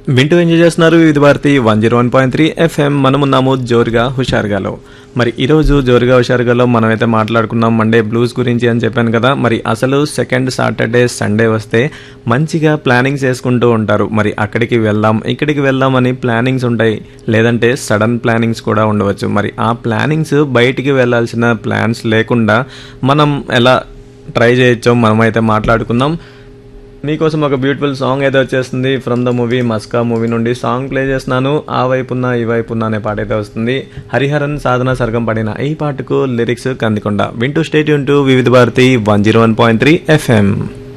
వింటూ ఎంజాయ్ చేస్తున్నారు ఇది Bharati one zero one point three FM మనమున్నాము జోరుగా హుషారుగాలో మరి ఈరోజు జోరుగా హుషారుగాలో మనమైతే మాట్లాడుకున్నాం మండే బ్లూస్ గురించి అని చెప్పాను కదా మరి అసలు సెకండ్ సాటర్డే సండే వస్తే మంచిగా ప్లానింగ్స్ చేసుకుంటూ ఉంటారు మరి అక్కడికి వెళ్దాం ఇక్కడికి వెళ్దాం అని ప్లానింగ్స్ ఉంటాయి లేదంటే సడన్ ప్లానింగ్స్ కూడా ఉండవచ్చు మరి ఆ ప్లానింగ్స్ బయటికి వెళ్ళాల్సిన ప్లాన్స్ లేకుండా మనం ఎలా ట్రై చేయొచ్చో మనమైతే మాట్లాడుకుందాం మీకోసం ఒక బ్యూటిఫుల్ సాంగ్ అయితే వచ్చేస్తుంది from the movie Maska movie నుండి సాంగ్ ప్లే చేస్తున్నాను ఆ వైపున్న ఈ వైపున్న అనే పాట అయితే వస్తుంది హరిహరన్ సాధన సర్గం పడిన ఈ పాటకు లిరిక్స్ కందికొండ వింటూ stay tuned to Vividh Bharati one zero one point three FM